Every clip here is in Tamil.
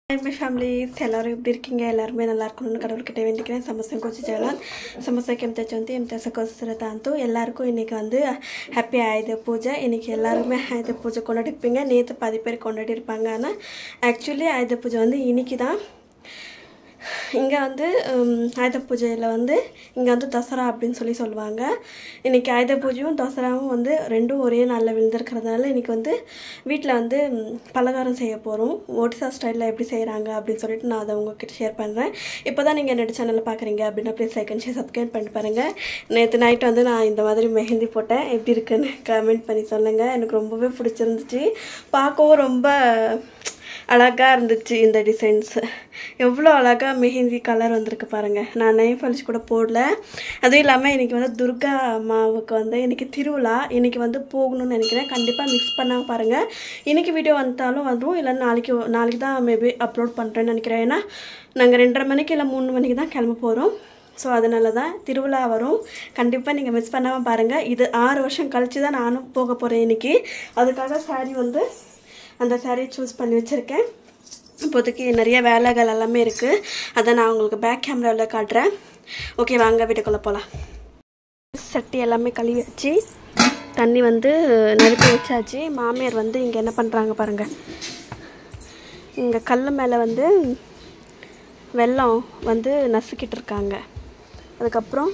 மை ஃபேமிலிஸ் எல்லாரும் எப்படி இருக்கீங்க எல்லாருமே நல்லா இருக்கணும்னு கடவுள்கிட்ட வேண்டிக்கிறேன் ಸಮಸ್ಯೆ కొంచెం చేయాలని సమస్యకి ఎంత చంతి ఎంత చేసకొస్తారు అంటూ எல்லாருக்கும் இன்றைக்கி வந்து ஹாப்பி ஆயுத பூஜை இன்றைக்கி எல்லாருமே ஆயுத பூஜை கொண்டாடிருப்பீங்க நேற்று பாதி பேர் கொண்டாடி இருப்பாங்க ஆனால் ஆக்சுவலி ஆயுத பூஜை வந்து இன்னைக்கு தான் இங்கே வந்து ஹம், ஆயுத பூஜையில் வந்து இங்கே வந்து தசரா அப்படின்னு சொல்லி சொல்லுவாங்க இன்றைக்கி ஆயுத பூஜையும் தசராவும் வந்து ரெண்டும் ஒரே நாளில் விழுந்திருக்கிறதுனால இன்றைக்கி வந்து வீட்டில் வந்து ம், பலகாரம் செய்ய போகிறோம் ஒடிசா ஸ்டைலில் எப்படி செய்கிறாங்க அப்படின்னு சொல்லிட்டு நான் அதை உங்ககிட்ட ஷேர் பண்ணுறேன் இப்போ தான் நீங்கள் என்னோட சேனலில் பார்க்குறீங்க அப்படின்னா please like and share subscribe பண்ணிட்டு பாருங்கள் நேற்று நைட் வந்து நான் இந்த மாதிரி மெஹந்தி போட்டேன் எப்படி இருக்குன்னு கமெண்ட் பண்ணி சொல்லுங்கள் எனக்கு ரொம்பவே பிடிச்சிருந்துச்சு பார்க்கவும் ரொம்ப அழகாக இருந்துச்சு இந்த டிசைன்ஸ் எவ்வளோ அழகாக மெஹந்தி கலர் வந்திருக்கு பாருங்கள் நான் நெய் பாலிஷ் கூட போடல அதுவும் இல்லாமல் இன்றைக்கி வந்து துர்கா அம்மாவுக்கு வந்து இன்றைக்கி திருவிழா இன்றைக்கி வந்து போகணும்னு நினைக்கிறேன் கண்டிப்பாக மிக்ஸ் பண்ணாமல் பாருங்கள் இன்றைக்கி வீடியோ வந்தாலும் வரும் இல்லை நாளைக்கு நாளைக்கு தான் மேபி அப்லோட் பண்ணுறேன்னு நினைக்கிறேன் ஏன்னா நாங்கள் ரெண்டரை மணிக்கு இல்லை மூணு மணிக்கு தான் கிளம்ப போகிறோம் ஸோ அதனால தான் திருவிழா வரும் கண்டிப்பாக நீங்கள் மிஸ் பண்ணாமல் பாருங்கள் இது ஆறு வருஷம் கழித்து தான் நானும் போக போகிறேன் இன்றைக்கி அதுக்காக saree வந்து அந்த saree சூஸ் பண்ணி வச்சுருக்கேன் இப்போதைக்கு நிறைய வேலைகள் எல்லாமே இருக்குது அதை நான் உங்களுக்கு பேக் கேமராவில் காட்டுறேன் ஓகே வாங்க வீட்டுக்குள்ளே போகலாம் சட்டி எல்லாமே கழுவி வச்சு தண்ணி வந்து நெருப்பி வச்சாச்சு மாமியார் வந்து இங்கே என்ன பண்ணுறாங்க பாருங்கள் இங்கே கல் மேலே வந்து வெல்லம் வந்து நசுக்கிட்டு இருக்காங்க அதுக்கப்புறம்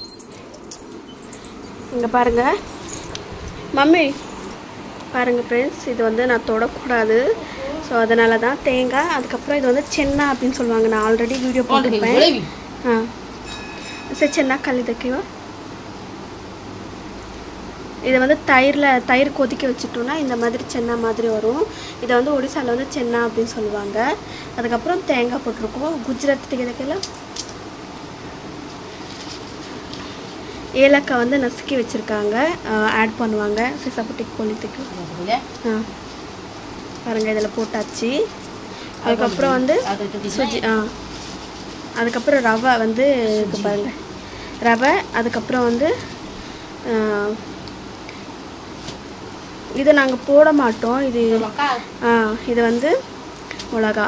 இங்கே பாருங்கள் மம்மி பாருங்கள் ஃப்ரெண்ட்ஸ் இது வந்து நான் தொடக்கூடாது ஸோ அதனால தான் தேங்காய் அதுக்கப்புறம் இது வந்து சென்னா அப்படின்னு சொல்லுவாங்க நான் ஆல்ரெடி வீடியோ போட்டிருப்பேன் ஆ சரி சென்னா கல்லிதக்கிவா இதை வந்து தயிரில் தயிர் கொதிக்க வச்சுட்டோம்னா இந்த மாதிரி சென்னா மாதிரி வரும் இதை வந்து ஒடிசாவில் வந்து சென்னா அப்படின்னு சொல்லுவாங்க அதுக்கப்புறம் தேங்காய் போட்டிருக்கோம் குஜராத் திகதக்கெல்லாம் ஏலக்காய் வந்து நசுக்கி வச்சுருக்காங்க ஆட் பண்ணுவாங்க சிசாப்பட்டி கோழித்துக்கு ஆ பாருங்க இதில் போட்டாச்சு அதுக்கப்புறம் வந்து சுஜி ஆ அதுக்கப்புறம் ரவை வந்து இருக்கு பாருங்க ரவை அதுக்கப்புறம் வந்து ஆ, இதை நாங்கள் போட மாட்டோம் இது ஆ இது வந்து மிளகா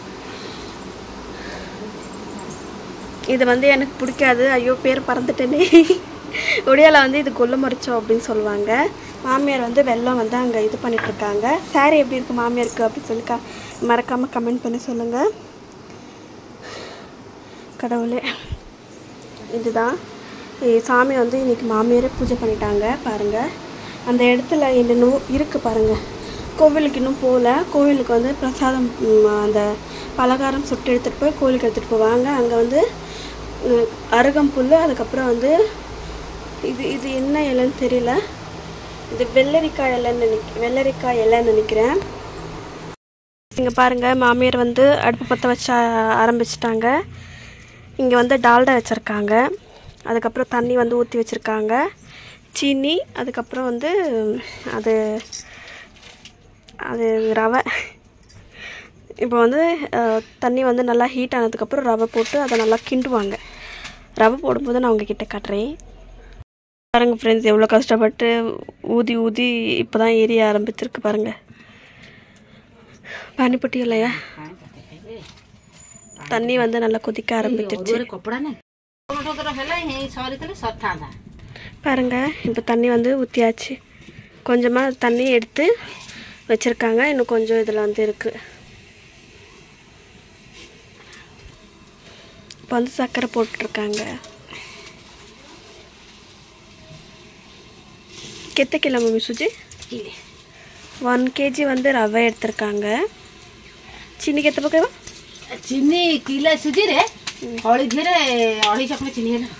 இது வந்து எனக்கு பிடிக்காது ஐயோ பேர் பறந்துட்டேனே ஒடியால வந்து இது கொல்ல மரிச்சோம் அப்படின்னு சொல்லுவாங்க மாமியார் வந்து வெள்ளம் வந்து அங்கே இது பண்ணிட்டு இருக்காங்க saree எப்படி இருக்கு மாமியாருக்கு அப்படின்னு சொல்லி க மறக்காமல் கமெண்ட் பண்ணி சொல்லுங்கள் கடவுளே இதுதான் இ- சாமி வந்து இன்னைக்கு மாமியாரே பூஜை பண்ணிட்டாங்க பாருங்கள் அந்த இடத்துல இன்னும் இருக்குது பாருங்கள் கோவிலுக்கு இன்னும் போகல கோவிலுக்கு வந்து பிரசாதம் ம், அந்த பலகாரம் சுட்டு எடுத்துகிட்டு போய் கோவிலுக்கு எடுத்துகிட்டு போவாங்க அங்கே வந்து ம், அருகம்புல் அதுக்கப்புறம் வந்து இது இது என்ன இலைன்னு தெரியல இது வெள்ளரிக்காய் இலைன்னு நினைக்க வெள்ளரிக்காய் இலைன்னு நினைக்கிறேன் இங்கே பாருங்கள் மாமியார் வந்து அடுப்பு பற்ற வச்ச ஆரம்பிச்சிட்டாங்க இங்கே வந்து டால்டா வச்சுருக்காங்க அதுக்கப்புறம் தண்ணி வந்து ஊற்றி வச்சுருக்காங்க சீனி அதுக்கப்புறம் வந்து அது அது ரவை இப்போ வந்து அஹ், தண்ணி வந்து நல்லா ஹீட் ஆனதுக்கப்புறம் ரவை போட்டு அதை நல்லா கிண்டுவாங்க ரவை போடும்போது நான் உங்ககிட்ட காட்டுறேன் பாருங்க ஃப்ரெண்ட்ஸ் எவ்வளோ கஷ்டப்பட்டு ஊதி ஊதி இப்போ தான் ஏரிய ஆரம்பிச்சிருக்கு பாருங்க பானிப்பட்டி இல்லையா தண்ணி வந்து நல்லா கொதிக்க ஆரம்பிச்சிருச்சு କପଡ଼ା ନାହିଁ ଟୋକର ହେଲେ ହେଇ ସରିଥିଲେ ସରିଥାନ୍ତା பாருங்க இப்போ தண்ணி வந்து ஊற்றியாச்சு கொஞ்சமாக தண்ணி எடுத்து வச்சுருக்காங்க இன்னும் கொஞ்சம் இதில் வந்து இருக்குது இப்போ வந்து சர்க்கரை போட்டுட்ருக்காங்க கெத்த கிலோ மம்மி சுஜி ஒன் கேஜி வந்து ரவை எடுத்திருக்காங்க சீனி கெத்த பக்கம் ଚିନି କିଲୋ ସୁଜିରେ ହଳି ଧିରେ ଅଢ଼େଇଶହ ଖଣ୍ଡେ ଚିନି ହେଲା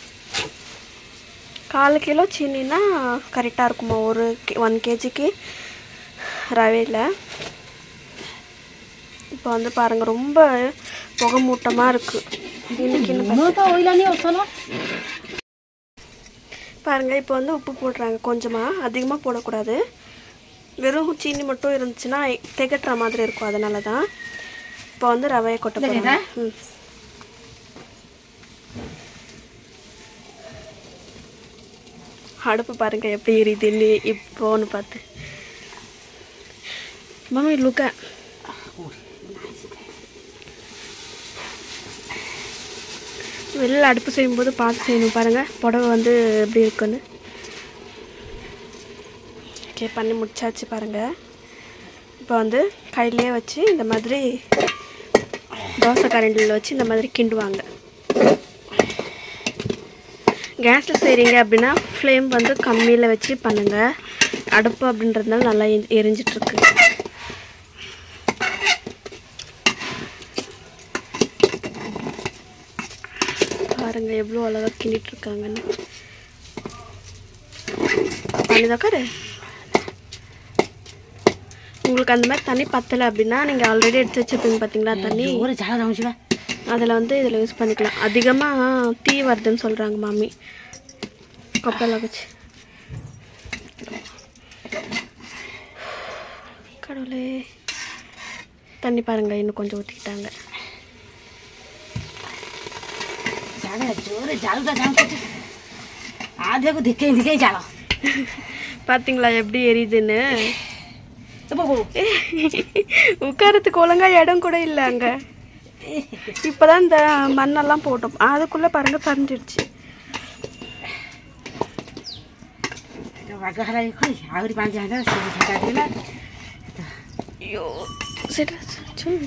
கால் கிலோ சீனினா கரெக்டாக இருக்குமா ஒரு ஒன் கேஜிக்கு ரவையில் இப்போ வந்து பாருங்கள் ரொம்ப புகை மூட்டமாக இருக்குது இன்னைக்கு இன்னும் ମୁଁ ତ ଓଇଲାନି ଅସଲ பாருங்கள் இப்போ வந்து உப்பு போடுறாங்க கொஞ்சமாக அதிகமாக போடக்கூடாது வெறும் சீனி மட்டும் இருந்துச்சுன்னா திகட்டுற மாதிரி இருக்கும் அதனால தான் இப்போ வந்து ரவையை கொட்ட போகிறாங்க ம் அடுப்பு பாருங்க எப்படி எரியுதுன்னு இப்போன்னு பார்த்து மம்மி லுக்க வெளியில் அடுப்பு செய்யும்போது பார்த்து செய்யணும் பாருங்கள் புடவை வந்து எப்படி இருக்குன்னு ஓகே பண்ணி முடிச்சாச்சு பாருங்கள் இப்போ வந்து கையிலே வச்சு இந்த மாதிரி தோசை கரண்டியில் வச்சு இந்த மாதிரி கிண்டுவாங்க கேஸில் செய்கிறீங்க அப்படின்னா ஃப்ளேம் வந்து கம்மியில் வச்சு பண்ணுங்கள் அடுப்பு அப்படின்றதுனால நல்லா எரி- எரிஞ்சிட்ருக்கு பாருங்க எவ்வளோ அழகாக கிண்டிட்டு இருக்காங்கன்னு பண்ணி தக்காரு உங்களுக்கு அந்த மாதிரி தண்ணி பத்தலை அப்படின்னா நீங்கள் ஆல்ரெடி எடுத்து வச்சிருப்பீங்க பார்த்தீங்களா தண்ணி ஒரு ஜால ரமிச்சுவா அதில் வந்து இதில் யூஸ் பண்ணிக்கலாம் அதிகமாக தீ வருதுன்னு சொல்கிறாங்க மாமி கொப்பையில் வச்சு கடவுளே தண்ணி பாருங்க இன்னும் கொஞ்சம் ஊற்றிக்கிட்டாங்க ଜାଳ ଜୋରେ ଜାଳୁଟା ଜାଣୁଛି ଆଧିଆକୁ ଧିକେଇ ଧିକେଇ ଜାଳ பார்த்தீங்களா எப்படி எரியுதுன்னு ଏ ବୋଉ உட்காரத்துக்கு ஒழுங்கா இடம் கூட இல்லை அங்கே இப்போதான் இந்த மண்ணெல்லாம் போட்டோம் அதுக்குள்ளே பாருங்க சரிஞ்சிடுச்சு ବାଗ ହେଲା ଏ ଖଳି ଆହୁରି ପାଞ୍ଚ ଘଣ୍ଟା ସେ ଝାଡ଼ା ଦେଇଲା ஐயோ சரி சொல்லு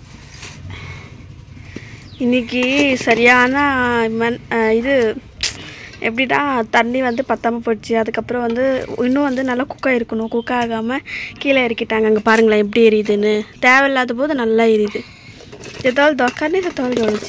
இன்னைக்கு சரியான மண் அஹ் இது எப்படின்னா தண்ணி வந்து பத்தாம போயிடுச்சு அதுக்கப்புறம் வந்து இன்னும் வந்து நல்லா குக் ஆகிருக்கணும் குக் ஆகாமல் கீழே இறக்கிட்டாங்க அங்கே பாருங்களேன் எப்படி எரியுதுன்னு தேவையில்லாத போது நல்லா எரியுது ଯେତେବେଳେ ଦରକାର ନାହିଁ ସେତେବେଳେ ଜଳୁଛି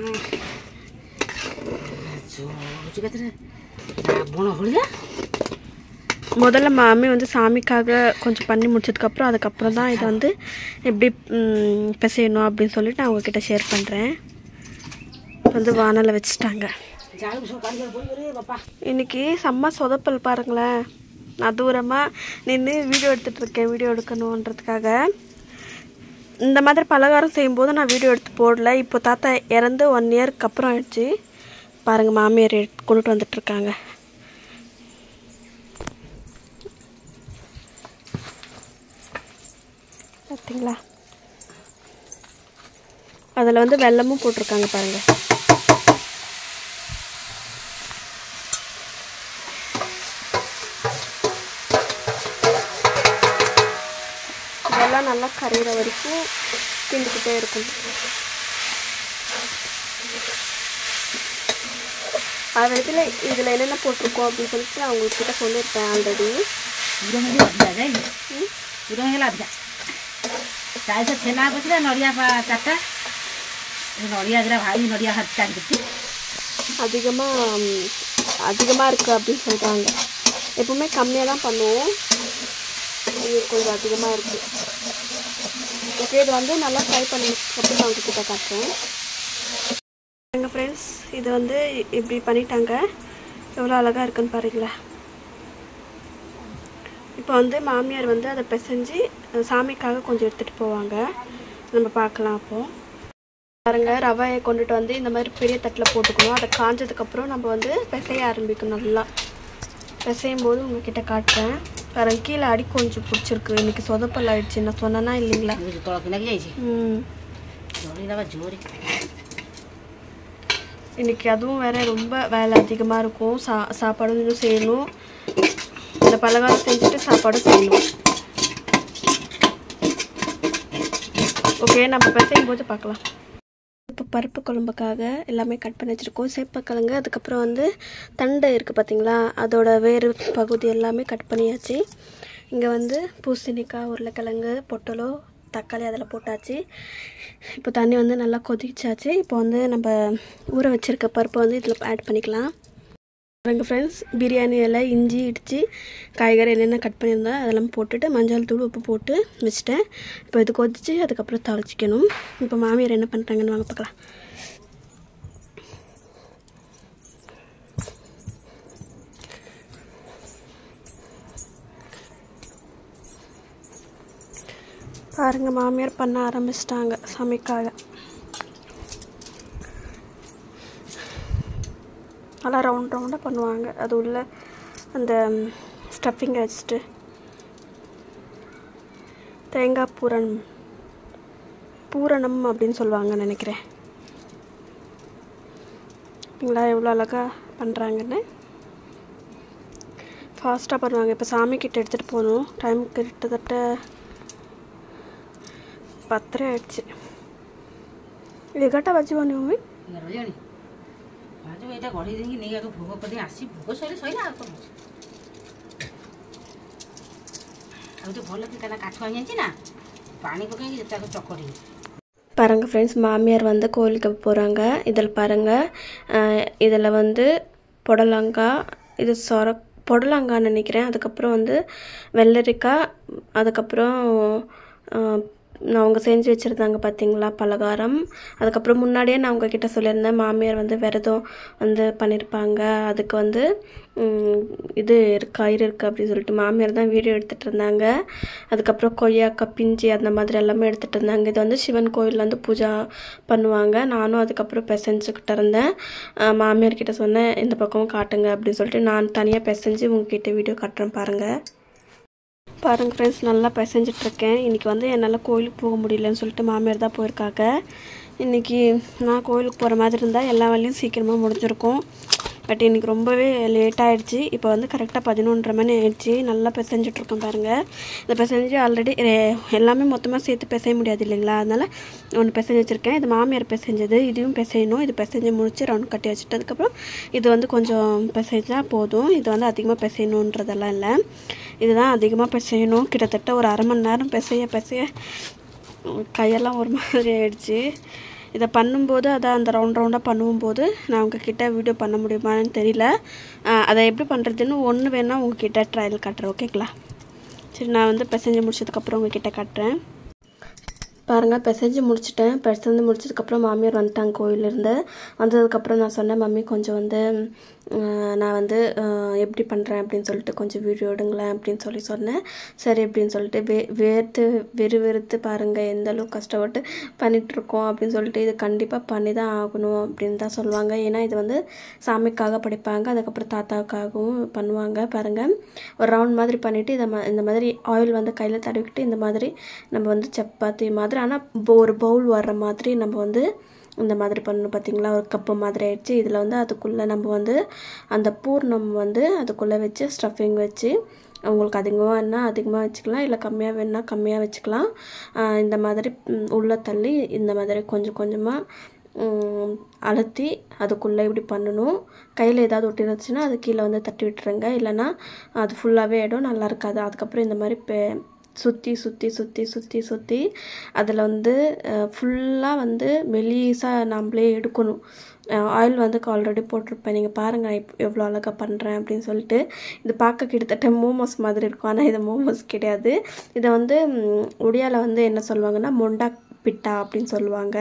ଜୋରୁଛି କେତେରେ ରାବଣ ଭଳିଆ முதல்ல மாமி வந்து சாமிக்காக கொஞ்சம் பண்ணி முடிச்சதுக்கப்புறம் அதுக்கப்புறம் தான் இதை வந்து எப்படி ம், பிசையணும் அப்படின்னு சொல்லிட்டு நான் உங்ககிட்ட ஷேர் பண்ணுறேன் வந்து வானலை வச்சுட்டாங்க ଜାଳକୁ ସବୁ କାଢ଼ିବାକୁ ପଡ଼ିବ ରେ ବାପା இன்னைக்கு செம்ம சொதப்பல் பாருங்களேன் நான் தூரமாக நின்று வீடியோ எடுத்துகிட்டு இருக்கேன் வீடியோ எடுக்கணுன்றதுக்காக இந்த மாதிரி பலகாரம் செய்யும்போது நான் வீடியோ எடுத்து போடல இப்போ தாத்தா இறந்து ஒன் இயர்க்கு அப்புறம் ஆயிடுச்சு பாருங்கள் மாமியார் எடுத்து கொண்டுட்டு வந்துட்டுருக்காங்க பார்த்தீங்களா அதில் வந்து வெல்லமும் போட்டிருக்காங்க பாருங்கள் இதெல்லாம் நல்லா கரையிற வரைக்கும் கிண்டிக்கிட்டே இருக்கும் அது இதில் இதில் என்னென்ன போட்டிருக்கோம் அப்படின்னு சொல்லிட்டு நான் உங்கள்கிட்ட சொல்லியிருப்பேன் ஆல்ரெடி ଉରମେଲି ଅଧିକା ଯାଇ ଉରମେଲା ଅଧିକା ତା ସହିତ ଛେନା ପଛରେ ନଡ଼ିଆ ପା- ଚାରିଟା ଏ ନଡ଼ିଆ ଦିଟା ଭାଇ ନଡ଼ିଆ ହାତ ଚାରିକି அதிகமாக அதிகமாக இருக்குது அப்படின்னு சொல்கிறாங்க எப்பவுமே கம்மியாக தான் பண்ணுவோம் இது கொஞ்சம் அதிகமாக இருக்குது ஓகே இது வந்து நல்லா ஃப்ரை பண்ணதுக்கப்புறம் நான் உங்ககிட்ட காட்டுறேன் எங்கள் ஃப்ரெண்ட்ஸ் இது வந்து இப்படி பண்ணிட்டாங்க எவ்வளோ அழகாக இருக்குன்னு பாருங்களேன் இப்போ வந்து மாமியார் வந்து அதை பிசைஞ்சு அஹ், சாமிக்காக கொஞ்சம் எடுத்துகிட்டு போவாங்க நம்ம பார்க்கலாம் அப்போது பாருங்க ரவையை கொண்டுட்டு வந்து இந்த மாதிரி பெரிய தட்டில் போட்டுக்கணும் அதை காஞ்சதுக்கப்புறம் நம்ம வந்து பிசைய ஆரம்பிக்கணும் நல்லா பிசையும் போது உங்ககிட்ட காட்டுறேன் பாருங்க கீழே அடி கொஞ்சம் பிடிச்சிருக்கு இன்னைக்கு சொதப்பல் ஆயிடுச்சு நான் சொன்னேன்னா இல்லைங்களா ତଳ କିନାକି ଯାଇଛି ம் ଜଳିଦେବା ଜୋରେ இன்னைக்கு அதுவும் வேற ரொம்ப வேலை அதிகமாக இருக்கும் சா சாப்பாடும் இன்னும் செய்யணும் இந்த பலகாரம் செஞ்சுட்டு சாப்பாடும் செய்யணும் ஓகே நம்ம பிசையும் போது பார்க்கலாம் இப்போ பருப்பு குழம்புக்காக எல்லாமே கட் பண்ணி வச்சுருக்கோம் சேப்பக்கிழங்கு அதுக்கப்புறம் வந்து தண்டை இருக்குது பார்த்தீங்களா அதோட வேறு பகுதி எல்லாமே கட் பண்ணியாச்சு இங்கே வந்து பூசணிக்காய் உருளைக்கிழங்கு பொட்டலோ தக்காளி அதில் போட்டாச்சு இப்போ தண்ணி வந்து நல்லா கொதிச்சாச்சு இப்போ வந்து நம்ம ஊற வச்சுருக்க பருப்பை வந்து இதில் ஆட் பண்ணிக்கலாம் பாருங்க ஃப்ரெண்ட்ஸ் பிரியாணி இலை இஞ்சி இடித்து காய்கறி என்னென்ன கட் பண்ணியிருந்தோம் அதெல்லாம் போட்டுட்டு மஞ்சள் தூள் உப்பு போட்டு வச்சுட்டேன் இப்போ இது கொதிச்சு அதுக்கப்புறம் தாளிச்சிக்கணும் இப்போ மாமியார் என்ன பண்ணுறாங்கன்னு வாங்க பார்க்கலாம் பாருங்க மாமியார் பண்ண ஆரம்பிச்சிட்டாங்க சமைக்காக நல்லா ரவுண்ட் ரவுண்டாக பண்ணுவாங்க அது உள்ள அந்த ஸ்டஃபிங்கை வச்சுட்டு தேங்காய் பூரணம் பூரணம் அப்படின்னு சொல்லுவாங்க நினைக்கிறேன் பார்த்தீங்களா எவ்வளோ அழகாக பண்ணுறாங்கன்னு ஃபாஸ்ட்டாக பண்ணுவாங்க இப்போ சாமி கிட்ட எடுத்துகிட்டு போகணும் டைம் கிட்டத்தட்ட பத்தரை ஆயிடுச்சு ଏଗାରଟା ବାଜିବନି ମମି ଏଗାର ବାଜିଲାଣି ଭାଉଜ ଏଇଟା ଗଢ଼େଇ ଦେଇକି ନେଇ ଆଗ ଭୋଗ କରିଦେଇ ଆସି ଭୋଗ ସରିଲେ ସରିଲା ଆଉ କ'ଣ ଅଛି ଆଉ ଟିକେ ଭଲ କି କାହିଁକିନା କାଠ ଆଣିଯାଇଛି ନା ପାଣି ପକେଇକି ତାକୁ ଚକଡ଼ିବି பாருங்க ஃப்ரெண்ட்ஸ் மாமியார் வந்து கோயிலுக்கு போகிறாங்க இதில் பாருங்கள் இதில் வந்து புடலங்காய் இது சொர புடலங்கான்னு நினைக்கிறேன் அதுக்கப்புறம் வந்து வெள்ளரிக்காய் அதுக்கப்புறம் அஹ், நான் அவங்க செஞ்சு வச்சுருந்தாங்க பார்த்தீங்களா பலகாரம் அதுக்கப்புறம் முன்னாடியே நான் உங்ககிட்ட சொல்லியிருந்தேன் மாமியார் வந்து விரதம் வந்து பண்ணியிருப்பாங்க அதுக்கு வந்து ம், இது இருக்கு கயிறு இருக்குது அப்படின்னு சொல்லிட்டு மாமியார் தான் வீடியோ எடுத்துகிட்டு இருந்தாங்க அதுக்கப்புறம் கொய்யாக்காய் பிஞ்சு அந்த மாதிரி எல்லாமே எடுத்துகிட்டு இருந்தாங்க இது வந்து சிவன் கோயிலில் வந்து பூஜா பண்ணுவாங்க நானும் அதுக்கப்புறம் பிசைஞ்சுக்கிட்டு இருந்தேன் அஹ், மாமியார் கிட்ட சொன்னேன் இந்த பக்கமும் காட்டுங்க அப்படின்னு சொல்லிட்டு நான் தனியாக பிசைஞ்சு உங்ககிட்ட வீடியோ காட்டுறேன் பாருங்கள் பாருங்க ஃப்ரெண்ட்ஸ் நல்லா பிசைஞ்சிட்ருக்கேன் இன்றைக்கி வந்து என்னால் கோயிலுக்கு போக முடியலன்னு சொல்லிட்டு மாமியார் தான் போயிருக்காங்க இன்றைக்கி நான் கோயிலுக்கு போகிற மாதிரி இருந்தால் எல்லா வேலையும் சீக்கிரமாக முடிஞ்சிருக்கும் பட் இன்றைக்கி ரொம்பவே லேட் ஆயிடுச்சு இப்போ வந்து கரெக்டாக பதினொன்றரை மணி ஆயிடுச்சு நல்லா பிசைஞ்சிட்ருக்கோம் பாருங்கள் இதை பிசைஞ்சு ஆல்ரெடி எல்லாமே மொத்தமாக சேர்த்து பிசைய முடியாது இல்லைங்களா அதனால் ஒன்று பிசைஞ்சு வச்சுருக்கேன் இது மாமியார் பிசைஞ்சது இதையும் பிசையணும் இது பிசைஞ்சு முடிச்சு ரவுண்ட் கட்டி வச்சுட்டதுக்கப்புறம் இது வந்து கொஞ்சம் பிசைஞ்சா போதும் இது வந்து அதிகமாக பிசையணுன்றதெல்லாம் இல்லை இதுதான் அதிகமாக பிசையணும் கிட்டத்தட்ட ஒரு அரை மணி நேரம் பிசைய பிசைய கையெல்லாம் ஒரு மாதிரி ஆயிடுச்சு இதை பண்ணும்போது அதான் அந்த ரவுண்ட் ரவுண்டாக பண்ணும்போது நான் உங்ககிட்ட வீடியோ பண்ண முடியுமான்னு தெரியல ஆஹ் அதை எப்படி பண்ணுறதுன்னு ஒன்று வேணால் உங்ககிட்ட ட்ரையல் காட்டுறேன் ஓகேங்களா சரி நான் வந்து பிசைஞ்சு முடிச்சதுக்கப்புறம் உங்ககிட்ட காட்டுறேன் பாருங்கள் பிசைஞ்சு முடிச்சிட்டேன் பிசைஞ்சு முடிச்சதுக்கப்புறம் மாமியார் வந்துட்டாங்க கோயிலேருந்து வந்ததுக்கப்புறம் நான் சொன்னேன் மம்மி கொஞ்சம் வந்து அஹ், நான் வந்து அஹ், எப்படி பண்ணுறேன் அப்படின்னு சொல்லிட்டு கொஞ்சம் வீடியோ எடுங்களேன் அப்படின்னு சொல்லி சொன்னேன் சரி அப்படின்னு சொல்லிட்டு வே வேர்த்து வெறு வெறுத்து பாருங்கள் எந்த அளவுக்கு கஷ்டப்பட்டு பண்ணிகிட்ருக்கோம் அப்படின்னு சொல்லிட்டு இது கண்டிப்பாக பண்ணி தான் ஆகணும் அப்படின்னு தான் சொல்லுவாங்க ஏன்னா இது வந்து சாமிக்காக படிப்பாங்க அதுக்கப்புறம் தாத்தாவுக்காகவும் பண்ணுவாங்க பாருங்கள் ஒரு ரவுண்ட் மாதிரி பண்ணிவிட்டு இதை ம இந்த மாதிரி ஆயில் வந்து கையில் தடவிக்கிட்டு இந்த மாதிரி நம்ம வந்து சப்பாத்தி மாதிரி ஆனால் ஒரு பவுல் வர்ற மாதிரி நம்ம வந்து இந்த மாதிரி பண்ணணும் பார்த்தீங்களா ஒரு கப்பு மாதிரி ஆயிடுச்சு இதில் வந்து அதுக்குள்ளே நம்ம வந்து அந்த பூர்ணம் வந்து அதுக்குள்ளே வச்சு ஸ்டஃபிங் வச்சு உங்களுக்கு அதிகமாக வேணால் அதிகமாக வச்சுக்கலாம் இல்லை கம்மியாக வேணால் கம்மியாக வச்சுக்கலாம் ஆஹ் இந்த மாதிரி ம், உள்ள தள்ளி இந்த மாதிரி கொஞ்சம் கொஞ்சமாக ம், அழுத்தி அதுக்குள்ளே இப்படி பண்ணணும் கையில் ஏதாவது ஒட்டிருந்துச்சுன்னா அது கீழே வந்து தட்டி விட்டுருங்க இல்லைன்னா அது ஃபுல்லாகவே ஆகிடும் நல்லா இருக்காது அதுக்கப்புறம் இந்த மாதிரி பெ சுற்றி சுற்றி சுற்றி சுற்றி சுற்றி அதில் வந்து ஃபுல்லாக வந்து மெலிசாக நம்மளே எடுக்கணும் ஆயில் வந்து ஆல்ரெடி போட்டிருப்பேன் நீங்கள் பாருங்கள் இப் எவ்வளோ அழகாக பண்ணுறேன் அப்படின்னு சொல்லிட்டு இது பார்க்க கிட்டத்தட்ட மோமோஸ் மாதிரி இருக்கும் ஆனால் இது மோமோஸ் கிடையாது இதை வந்து ம், ஒடியால வந்து என்ன சொல்லுவாங்கன்னா மொண்டா பிட்டா அப்படின்னு சொல்லுவாங்க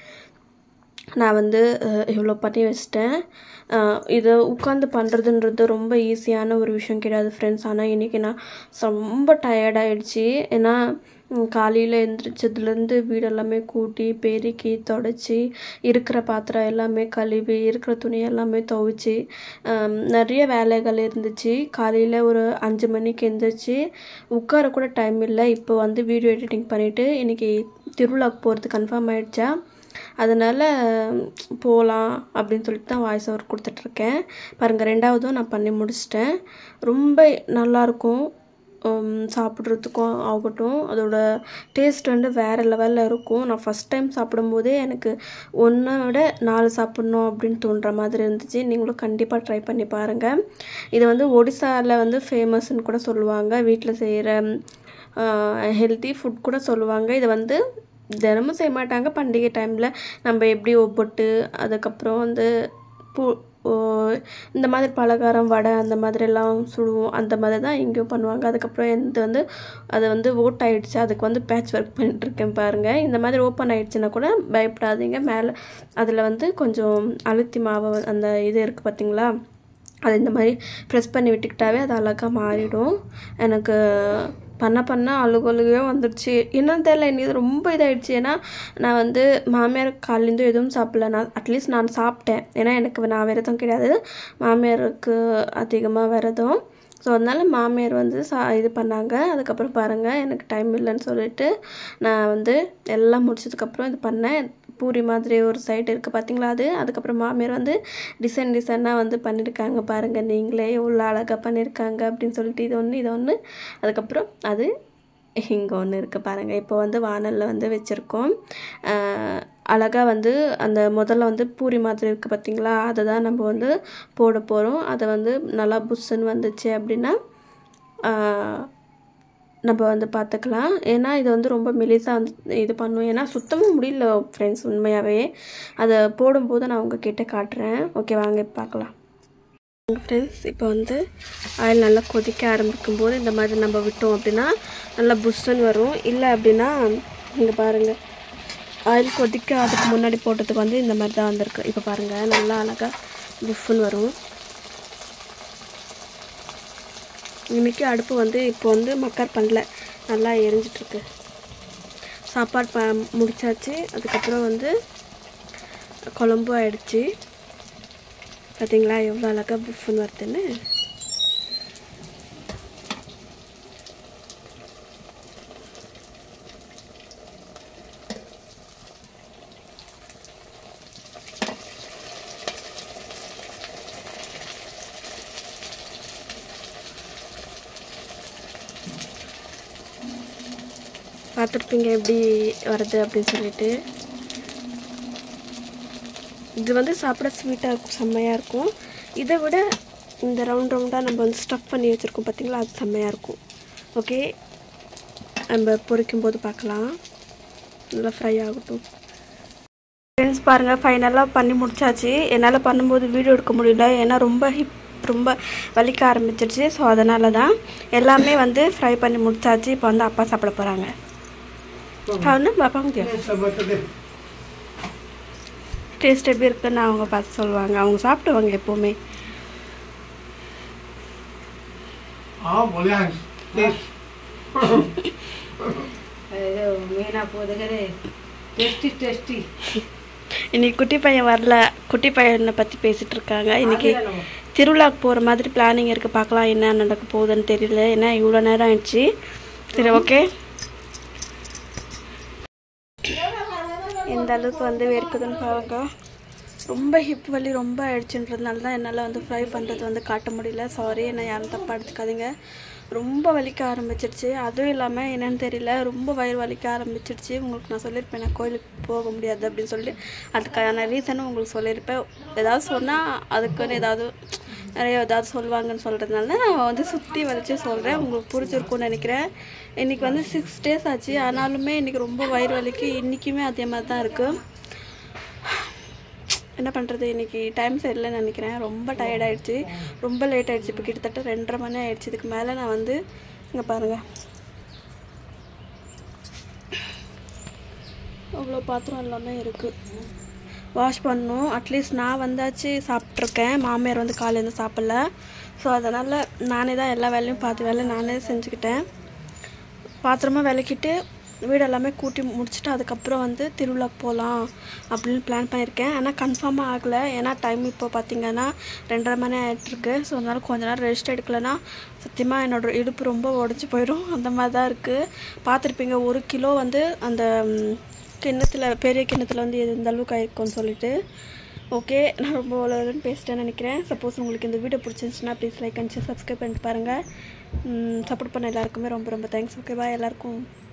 நான் வந்து அஹ், இவ்வளோ பண்ணி வச்சிட்டேன் அஹ், இதை உட்காந்து பண்ணுறதுன்றது ரொம்ப ஈஸியான ஒரு விஷயம் கிடையாது ஃப்ரெண்ட்ஸ் ஆனால் இன்றைக்கி நான் ரொம்ப டயர்டாயிடுச்சு ஏன்னா காலையில் எழுந்திரிச்சதுலேருந்து வீடெல்லாமே கூட்டி பெருக்கி தொடச்சி இருக்கிற பாத்திரம் எல்லாமே கழுவி இருக்கிற துணி எல்லாமே துவைச்சி ஆம், நிறைய வேலைகள் இருந்துச்சு காலையில் ஒரு அஞ்சு மணிக்கு எழுந்திரிச்சு உட்கார கூட டைம் இல்லை இப்போ வந்து வீடியோ எடிட்டிங் பண்ணிவிட்டு இன்றைக்கி திருவிழாக்கு போகிறது கன்ஃபார்ம் ஆயிடுச்சா அதனால் போகலாம் அப்படின்னு சொல்லிட்டு தான் வாய்ஸ் ஓவர் கொடுத்துட்ருக்கேன் பாருங்கள் ரெண்டாவதும் நான் பண்ணி முடிச்சிட்டேன் ரொம்ப நல்லாயிருக்கும் உம், சாப்பிட்றதுக்கும் ஆகட்டும் அதோட டேஸ்ட் வந்து வேறு லெவலில் இருக்கும் நான் ஃபஸ்ட் டைம் சாப்பிடும்போதே எனக்கு ஒன்றை விட நாலு சாப்பிட்ணும் அப்படின்னு தோன்ற மாதிரி இருந்துச்சு நீங்களும் கண்டிப்பாக ட்ரை பண்ணி பாருங்கள் இது வந்து ஒடிசாவில் வந்து ஃபேமஸ்ன்னு கூட சொல்லுவாங்க வீட்டில் செய்கிற ஹெல்த்தி ஃபுட் கூட சொல்லுவாங்க இது வந்து தினமும் செய்ய மாட்டாங்க பண்டிகை டைமில் நம்ம எப்படி ஒப்பட்டு அதுக்கப்புறம் வந்து பூ ஓ, இந்த மாதிரி பலகாரம் வடை அந்த மாதிரிலாம் சுடுவோம் அந்த மாதிரி தான் இங்கேயும் பண்ணுவாங்க அதுக்கப்புறம் இது வந்து அது வந்து ஓட் ஆயிடுச்சு அதுக்கு வந்து பேட்ச் ஒர்க் பண்ணிட்டுருக்கேன் பாருங்கள் இந்த மாதிரி ஓப்பன் ஆயிடுச்சுன்னா கூட பயப்படாதீங்க மேலே அதில் வந்து கொஞ்சம் அழுத்தி மாவு அந்த இது இருக்குது பார்த்தீங்களா அது இந்த மாதிரி ப்ரெஸ் பண்ணி விட்டுக்கிட்டாவே அது அழகாக மாறிடும் எனக்கு பண்ண பண்ண அழுகழுகையோ வந்துடுச்சு என்னன்னு தெரியல இன்னைக்கு ரொம்ப இதாயிடுச்சு ஏன்னா நான் வந்து மாமியார் காலேருந்து எதுவும் சாப்பிடல நான் அட்லீஸ்ட் நான் சாப்பிட்டேன் ஏன்னா எனக்கு நான் விரதம் கிடையாது மாமியாருக்கு அதிகமாக விரதம் ஸோ அதனால மாமியார் வந்து சா இது பண்ணாங்க அதுக்கப்புறம் பாருங்கள் எனக்கு டைம் இல்லைன்னு சொல்லிட்டு நான் வந்து எல்லாம் முடிச்சதுக்கப்புறம் இது பண்ணேன் பூரி மாதிரி ஒரு சைடு இருக்குது பார்த்தீங்களா அது அதுக்கப்புறம் மாமியார் வந்து டிசைன் டிசைனாக வந்து பண்ணியிருக்காங்க பாருங்கள் நீங்களே எவ்வளோ அழகாக பண்ணியிருக்காங்க அப்படின்னு சொல்லிட்டு இது ஒன்று இது ஒன்று அதுக்கப்புறம் அது இங்கே ஒன்று இருக்குது பாருங்கள் இப்போ வந்து வானலில் வந்து வச்சுருக்கோம் அழகாக வந்து அந்த முதல்ல வந்து பூரி மாதிரி இருக்குது பார்த்தீங்களா அதை தான் நம்ம வந்து போட போகிறோம் அதை வந்து நல்லா புஷ்ஷுன்னு வந்துச்சு அப்படின்னா ஆஹ், நம்ம வந்து பார்த்துக்கலாம் ஏன்னா இது வந்து ரொம்ப மெலிசாக வந்து இது பண்ணும் ஏன்னா சுத்தமாக முடியல ஃப்ரெண்ட்ஸ் உண்மையாகவே அதை போடும்போது நான் உங்ககிட்ட காட்டுறேன் ஓகே வாங்க இப்ப பார்க்கலாம் ஃப்ரெண்ட்ஸ் இப்போ வந்து ஆயில் நல்லா கொதிக்க ஆரம்பிக்கும் போது இந்த மாதிரி நம்ம விட்டோம் அப்படின்னா நல்லா புஷ்ஷுன்னு வரும் இல்லை அப்படின்னா இங்கே பாருங்கள் ஆயில் கொதிக்க அதுக்கு முன்னாடி போட்டதுக்கு வந்து இந்த மாதிரி தான் வந்திருக்கு இப்போ பாருங்கள் நல்லா அழகாக புஷ்ஷுன்னு வரும் இன்றைக்கி அடுப்பு வந்து இப்போ வந்து மக்கர் பண்ணல நல்லா எரிஞ்சிட்ருக்கு சாப்பாடு ப முடிச்சாச்சு அதுக்கப்புறம் வந்து குழம்பு ஆயிடுச்சு பார்த்தீங்களா எவ்வளோ அழகாக புஃப்னு வருதுன்னு பார்த்துருப்பீங்க எப்படி வருது அப்படின்னு சொல்லிட்டு இது வந்து சாப்பிட ஸ்வீட்டாக இருக்கும் செம்மையாக இருக்கும் இதை விட இந்த ரவுண்ட் ரவுண்டாக நம்ம வந்து ஸ்டஃப் பண்ணி வச்சுருக்கோம் பார்த்தீங்களா அது செம்மையாக இருக்கும் ஓகே நம்ம பொரிக்கும் போது பார்க்கலாம் நல்லா ஃப்ரை ஆகட்டும் ஃப்ரெண்ட்ஸ் பாருங்கள் ஃபைனலாக பண்ணி முடிச்சாச்சு என்னால் பண்ணும்போது வீடியோ எடுக்க முடியல ஏன்னா ரொம்ப ஹிப் ரொம்ப வலிக்க ஆரம்பிச்சிருச்சு ஸோ அதனால தான் எல்லாமே வந்து ஃப்ரை பண்ணி முடிச்சாச்சு இப்போ வந்து அப்பா சாப்பிட போகிறாங்க அவனு பாப்பாங்க டேஸ்ட் எப்படி இருக்குன்னு அவங்க பார்த்து சொல்லுவாங்க அவங்க சாப்பிடுவாங்க எப்போவுமே हाँ बोले हाँ अरे मेरा पोदगरे टेस्टी टेस्टी இன்னைக்கு குட்டி பையன் வரல குட்டி பையனை பற்றி பேசிகிட்டு இருக்காங்க இன்னைக்கு திருவிழாக்கு போகிற மாதிரி பிளானிங் இருக்குது பார்க்கலாம் என்ன நடக்க போகுதுன்னு தெரியல ஏன்னா இவ்வளோ நேரம் ஆயிடுச்சு சரி ஓகே எந்த அளவுக்கு வந்து வேர்க்குதுன்னு பாருங்க ரொம்ப ஹிப் வலி ரொம்ப ஆயிடுச்சுன்றதுனால தான் என்னால் வந்து ஃப்ரை பண்ணுறது வந்து காட்ட முடியல சாரி என்ன யாரும் தப்பாக எடுத்துக்காதீங்க ரொம்ப வலிக்க ஆரம்பிச்சிடுச்சு அதுவும் இல்லாமல் என்னன்னு தெரியல ரொம்ப வயிறு வலிக்க ஆரம்பிச்சிடுச்சு உங்களுக்கு நான் சொல்லியிருப்பேன் நான் கோயிலுக்கு போக முடியாது அப்படின்னு சொல்லி அதுக்கான ரீசனும் உங்களுக்கு சொல்லியிருப்பேன் ஏதாவது சொன்னால் அதுக்குன்னு ஏதாவது நிறைய ஏதாவது சொல்லுவாங்கன்னு சொல்கிறதுனால நான் வந்து சுற்றி வலிச்சு சொல்கிறேன் உங்களுக்கு புரிஞ்சிருக்கும்னு நினைக்கிறேன் இன்றைக்கி வந்து சிக்ஸ் டேஸ் ஆச்சு ஆனாலுமே இன்றைக்கி ரொம்ப வயிறு வலிக்கு இன்றைக்குமே அதே மாதிரி தான் இருக்குது என்ன பண்ணுறது இன்றைக்கி டைம் சரியில்லைன்னு நினைக்கிறேன் ரொம்ப டயர்ட் ஆயிடுச்சு ரொம்ப லேட் ஆயிடுச்சு இப்போ கிட்டத்தட்ட ரெண்டரை மணி ஆயிடுச்சு இதுக்கு மேலே நான் வந்து இங்கே பாருங்கள் அவ்வளோ பாத்திரம் எல்லாமே இருக்குது வாஷ் பண்ணணும் அட்லீஸ்ட் நான் வந்தாச்சு சாப்பிட்ருக்கேன் மாமியார் வந்து காலையிலேருந்து சாப்பிடல ஸோ அதனால் நானே தான் எல்லா வேலையும் பார்த்து வேலை நானே செஞ்சுக்கிட்டேன் பாத்திரமாக விளக்கிட்டு வீடு எல்லாமே கூட்டி முடிச்சுட்டு அதுக்கப்புறம் வந்து திருவிழாக்கு போகலாம் அப்படின்னு பிளான் பண்ணியிருக்கேன் ஆனால் கன்ஃபார்மாக ஆகலை ஏன்னா டைம் இப்போ பார்த்தீங்கன்னா ரெண்டரை மணி ஆகிட்டுருக்கு ஸோ அதனால் கொஞ்ச நேரம் ரெஸ்ட் எடுக்கலைன்னா சத்தியமாக என்னோட இடுப்பு ரொம்ப உடஞ்சி போயிடும் அந்த மாதிரி தான் இருக்குது பார்த்துருப்பீங்க ஒரு கிலோ வந்து அந்த ம், கிண்ணத்தில் பெரிய கிண்ணத்தில் வந்து எந்த அளவுக்கு ஆயிருக்கும்னு சொல்லிட்டு ஓகே நான் ரொம்ப அவ்வளோன்னு பேசிட்டேன்னு நினைக்கிறேன் சப்போஸ் உங்களுக்கு இந்த வீடியோ பிடிச்சிருந்துச்சுன்னா ப்ளீஸ் லைக் அண்ட் சப்ஸ்கிரைப் பண்ணிட்டு பாருங்கள் சப்போர்ட் பண்ண எல்லாருக்குமே ரொம்ப ரொம்ப தேங்க்ஸ் ஓகேவா எல்லாருக்கும்